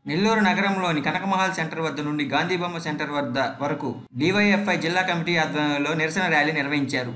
నెల్లూరు నగరంలోని కనకమహల్ సెంటర్ వద్ద నుండి గాంధీబొమ్మ సెంటర్ వద్ద వరకు డివైఎఫ్ఐ జిల్లా కమిటీ ఆధ్వర్యంలో నిరసన ర్యాలీ నిర్వహించారు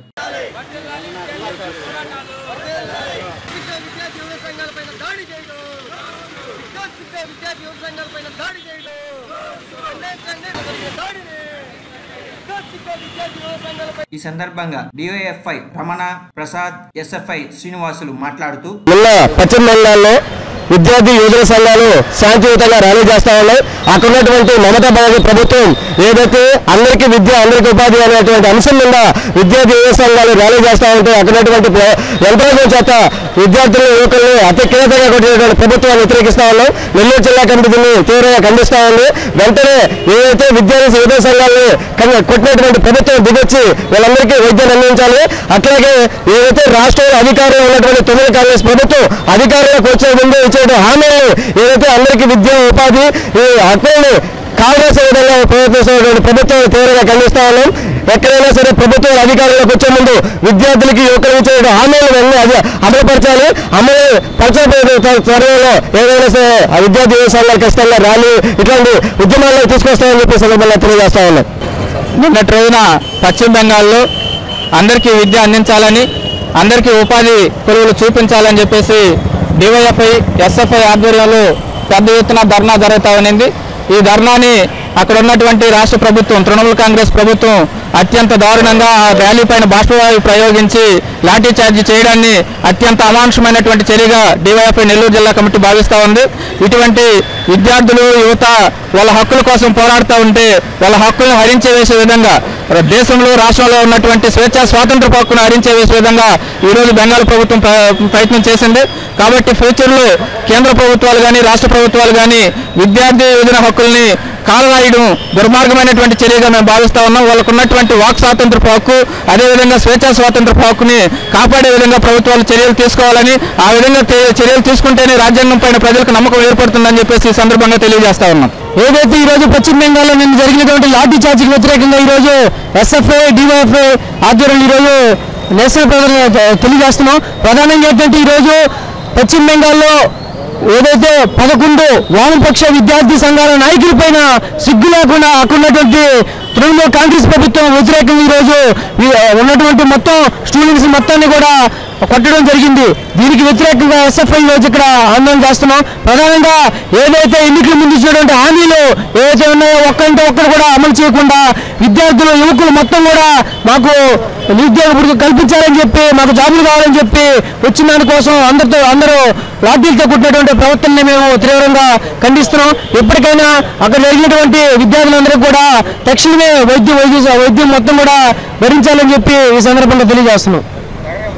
విద్యా విద్యార్థి యువ సంఘాలపైన దాడి చేయడం విద్యార్థి విద్యా విద్యార్థి యువ సంఘాలపైన దాడి చేయడం ఖండించండి జరిగే దాడిని విద్యార్థి విద్యా విద్యార్థి యువ సంఘాలపై ఈ సందర్భంగా డివైఎఫ్ఐ రమణ ప్రసాద్ ఎస్ఎఫ్ఐ శ్రీనివాసులు మాట్లాడుతూ మొన్న పశ్చిమ బంగాల్లో విద్యార్థి యువజన సంఘాలు శాంతియుతంగా ర్యాలీ చేస్తా ఉన్నాయి అక్కడ ఉన్నటువంటి మమతా బాబు ప్రభుత్వం ఏదైతే అందరికీ విద్య అందరికీ ఉపాధి అనేటువంటి అంశం మీద విద్యార్థి యువజన సంఘాలు ర్యాలీ చేస్తా ఉంటే అక్కడ ఉన్నటువంటి ప్ర- యంత్రాంగం చేత విద్యార్థులు యువకుల్ని అతి కీలకంగా కొట్టినటువంటి ప్రభుత్వాన్ని వ్యతిరేకిస్తా ఉన్నాం నెల్లూరు జిల్లా కమిటీ దీన్ని తీవ్రంగా ఖండిస్తా ఉంది వెంటనే ఏదైతే విద్యార్థి యువజన సంఘాలని కన్- కొట్టినటువంటి ప్రభుత్వం దిగొచ్చి వీళ్ళందరికీ వైద్యాన్ని అందించాలి అట్లాగే ఏదైతే రాష్ట్రంలో అధికారంలో ఉన్నటువంటి తొమ్మిది కాంగ్రెస్ ప్రభుత్వం అధికారంలోకి వచ్చే ముందు ఇచ్చేటువంటి హామీలను ఏదైతే అందరికీ విద్య ఉపాధి ఈ హక్కుల్ని కాంగ్రెస్ విధంగా ప్రయత్నిస్తున్నటువంటి ప్రభుత్వాన్ని తీవ్రంగా ఖండిస్తా ఉన్నాం ఎక్కడైనా సరే ప్రభుత్వం అధికారంలోకి వచ్చే ముందు విద్యార్థులకి యువకులు ఇచ్చే హామీలను అన్ని అది అమలుపరచాలి అమలు పరచబోయే త్వరలో ఏదైనా సరే ఆ విద్యార్థి యువ సంఘాలు ఖచ్చితంగా ర్యాలీ ఇట్లాంటి ఉద్యమాల్లో తీసుకొస్తామని చెప్పి సందర్భంగా తెలియజేస్తా ఉన్నాం నిన్నటి రోజున పశ్చిమ బెంగాల్లో అందరికీ విద్య అందించాలని అందరికీ ఉపాధి కొలువులు చూపించాలని చెప్పేసి డివైఎఫ్ఐ ఎస్ఎఫ్ఐ ఆధ్వర్యంలో పెద్ద ఎత్తున ధర్నా జరుగుతూ ఉన్నింది ఈ ధర్నాని అక్కడ ఉన్నటువంటి రాష్ట్ర ప్రభుత్వం తృణమూల్ కాంగ్రెస్ ప్రభుత్వం అత్యంత దారుణంగా ఆ ర్యాలీ పైన బాష్పవాయు ప్రయోగించి లాఠీ చార్జ్ చేయడాన్ని అత్యంత అమానుషమైనటువంటి చర్యగా డివైఎఫ్ఐ నెల్లూరు జిల్లా కమిటీ భావిస్తూ ఉంది ఇటువంటి విద్యార్థులు యువత వాళ్ళ హక్కుల కోసం పోరాడుతూ ఉంటే వాళ్ళ హక్కులను హరించే వేసే విధంగా దేశంలో రాష్ట్రంలో ఉన్నటువంటి స్వేచ్ఛ స్వాతంత్ర హక్కును హరించే వేసే విధంగా ఈరోజు బెంగాల్ ప్రభుత్వం ప్ర- ప్రయత్నం చేసింది కాబట్టి ఫ్యూచర్లో కేంద్ర ప్రభుత్వాలు కానీ రాష్ట్ర ప్రభుత్వాలు కానీ విద్యార్థి యువజన హక్కుల్ని కాలరాయడం దుర్మార్గమైనటువంటి చర్యగా మేము భావిస్తా ఉన్నాం వాళ్ళకు ఉన్నటువంటి వాక్ స్వాతంత్రపు హక్కు అదేవిధంగా స్వేచ్ఛా స్వాతంత్రపు హక్కుని కాపాడే విధంగా ప్రభుత్వాలు చర్యలు తీసుకోవాలని ఆ విధంగా te- చర్యలు తీసుకుంటేనే రాజ్యాంగం పైన ప్రజలకు నమ్మకం ఏర్పడుతుందని చెప్పేసి ఈ సందర్భంగా తెలియజేస్తా ఉన్నాం ఏదైతే ఈ రోజు పశ్చిమ బెంగాల్లో నిన్న జరిగినటువంటి లాఠీ చార్జీకి వ్యతిరేకంగా ఈ రోజు ఎస్ఎఫ్ఐ డివైఎఫ్ఐ ఆధ్వర్యంలో ఈ రోజు నిరసన ప్రదర్శన తెలియజేస్తున్నాం ప్రధానంగా ఏంటంటే ఈ రోజు పశ్చిమ బెంగాల్లో ఏదైతే పదకొండు వామపక్ష విద్యార్థి సంఘాల నాయకుల పైన సిగ్గు లేకుండా అక్కడ ఉన్నటువంటి తృణమూల్ కాంగ్రెస్ ప్రభుత్వం వ్యతిరేకంగా ఈ రోజు ఈ- ఉన్నటువంటి మొత్తం స్టూడెంట్స్ మొత్తాన్ని కూడా కొట్టడం జరిగింది దీనికి వ్యతిరేకంగా ఎస్ఎఫ్ఐ రోజు ఇక్కడ ఆందోళన చేస్తున్నాం ప్రధానంగా ఏదైతే ఎన్నికల ముందు ఇచ్చినటువంటి హామీలు ఏదైతే ఉన్నాయో ఒక్కరితో ఒక్కరు కూడా అమలు చేయకుండా విద్యార్థులు యువకులు మొత్తం కూడా మాకు నిరుద్యోగ వృత్తి కల్పించాలని చెప్పి మాకు జాబులు కావాలని చెప్పి వచ్చిన దానికోసం అందరితో అందరూ లాఠీలతో కుట్టినటువంటి ప్రవర్తనని మేము తీవ్రంగా ఖండిస్తున్నాం ఎప్పటికైనా అక్కడ జరిగినటువంటి విద్యార్థులందరూ కూడా తక్షణమే వైద్యం వైద్య వైద్యం మొత్తం కూడా భరించాలని చెప్పి ఈ సందర్భంగా తెలియజేస్తున్నాం